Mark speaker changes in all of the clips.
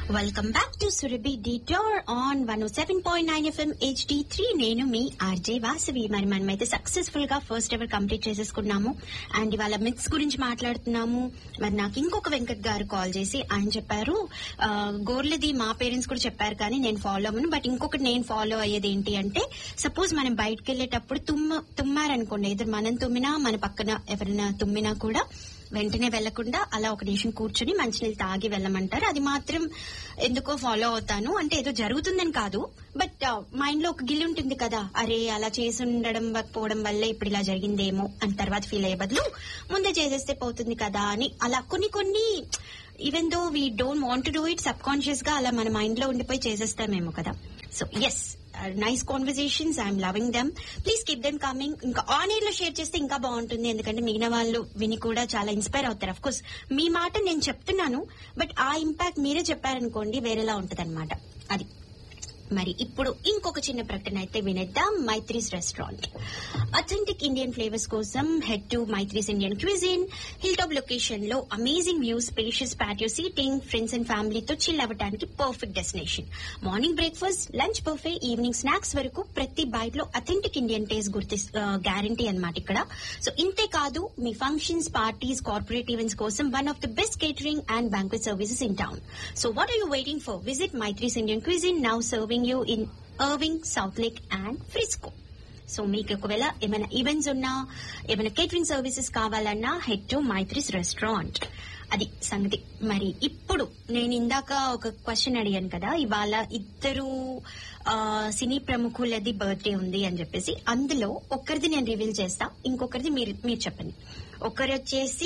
Speaker 1: welcome back to Surabhi detour on one seven point nine FM HD three నేను మీ RJ Vasavi మరి మనమైతే successful గా ఫస్ట్ ఎవర్ కంప్లీట్ చేసేసుకున్నాము అండ్ ఇవాళ మిత్స్ గురించి మాట్లాడుతున్నాము మరి నాకు ఇంకొక వెంకట్ గారు కాల్ చేసి ఆయన చెప్పారు ఆ, గోర్లది మా పేరెంట్స్ కూడా చెప్పారు కానీ నేను ఫాలో అవ్వను బట్ ఇంకొకటి నేను ఫాలో అయ్యేది ఏంటి అంటే సపోజ్ మనం బయటకు వెళ్ళేటప్పుడు తుమ్మ తుమ్మారనుకోండి ఎదురు మనం తుమ్మినా మన పక్కన ఎవరైనా తుమ్మినా కూడా వెంటనే వెళ్లకుండా అలా ఒక నిమిషం కూర్చొని మంచినీళ్ళు తాగి వెళ్ళమంటారు అది మాత్రం ఎందుకో ఫాలో అవుతాను అంటే ఏదో జరుగుతుందని కాదు బట్ మైండ్ లో ఒక గిల్లి ఉంటుంది కదా అరే అలా చేసి ఉండడం పోవడం వల్లే ఇప్పుడు ఇలా జరిగిందేమో అని తర్వాత ఫీల్ అయ్యే బదులు ముందే చేసేస్తే పోతుంది కదా అని అలా కొన్ని కొన్ని even though we don't want do it subconscious గా అలా మన మైండ్ లో ఉండిపోయి చేసేస్తామేమో కదా so yes nice conversations I'm loving them please keep them coming ఇంకా ఆన్ ఎయిర్ లో షేర్ చేస్తే ఇంకా బాగుంటుంది ఎందుకంటే మిగిలిన వాళ్ళు విని కూడా చాలా ఇన్స్పైర్ అవుతారు అఫ్ కోర్స్ మీ మాట నేను చెప్తున్నాను బట్ ఆ ఇంపాక్ట్ మీరే చెప్పారనుకోండి వేరేలా ఉంటది అది మరి ఇప్పుడు ఇంకొక చిన్న ప్రకటన అయితే వినేద్దాం Maitri's restaurant authentic Indian flavours కోసం head to Maitri's Indian cuisine hill top location లో amazing views spacious patio seating friends and ఫ్యామిలీతో చిల్ అవ్వడానికి perfect destination morning breakfast lunch buffet evening snacks వరకు ప్రతి బైట్ లో అథెంటిక్ ఇండియన్ టేస్ట్ గుర్తి guarantee అన్నమాట ఇక్కడ సో ఇంతే కాదు మీ ఫంక్షన్స్ పార్టీస్ కార్పొరేట్ ఈవెంట్స్ కోసం one of the best catering and banquet services in town so what are you waiting for visit Maitri's Indian cuisine now serving you in Irving Southlake and Frisco so మీకు ఒకవేళ ఏమైనా events ఉన్నా ఏమైనా catering services కావాలన్నా head to Maitri's restaurant అది సంగతి మరి ఇప్పుడు నేను ఇందాక ఒక క్వశ్చన్ అడిగాను కదా ఇవాళ ఇద్దరు ఆ, సినీ ప్రముఖులది బర్త్డే ఉంది అని చెప్పేసి అందులో ఒక్కరిది నేను రివీల్ చేస్తా ఇంకొకరిది మీరు మీరు చెప్పండి ఒకరు వచ్చేసి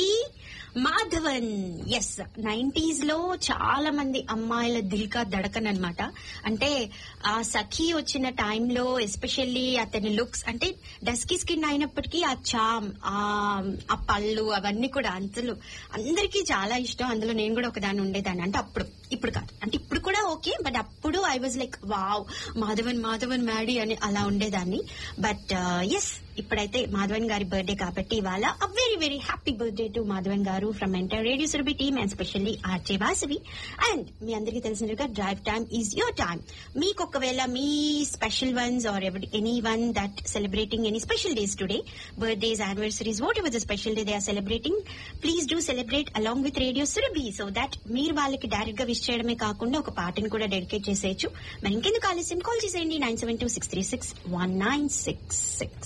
Speaker 1: మాధవన్ ఎస్ నైన్టీస్ లో చాలా మంది అమ్మాయిల దిల్కా దడకన్ అనమాట అంటే ఆ సఖీ వచ్చిన టైంలో ఎస్పెషల్లీ అతని లుక్స్ అంటే డస్కీ స్కిన్ అయినప్పటికీ ఆ చామ్ ఆ ఆ పళ్ళు అవన్నీ కూడా అంతలు అందరికీ చాలా ఇష్టం అందులో నేను కూడా ఒకదాని ఉండేదాన్ని అంటే అప్పుడు ఇప్పుడు కాదు అంటే ఇప్పుడు కూడా ఓకే బట్ అప్పుడు I was like wow Madhavan Madhavan Maddy అని అలా ఉండేదాన్ని బట్ ఎస్ ఇప్పుడైతే మాధవన్ గారి బర్త్డే కాబట్టి ఇవాళ a very very happy birthday to Madhavan garu from entire radio Surabhi team and specially RJ Vasavi and మీ అందరికీ తెలిసినట్టుగా drive time is your time మీకు ఒకవేళ మీ special ones are any one that celebrating any special days today birthdays anniversaries whatever the special day they are celebrating please do celebrate along with radio Surabhi so that మీరు వాళ్ళకి direct గా wish చేయడమే కాకుండా ఒక పాటను కూడా dedicate చేసేయచ్చు మరి ఇంకెందుకు ఆలస్యం కాల్ చేసేయండి nine seven two six three six one nine six six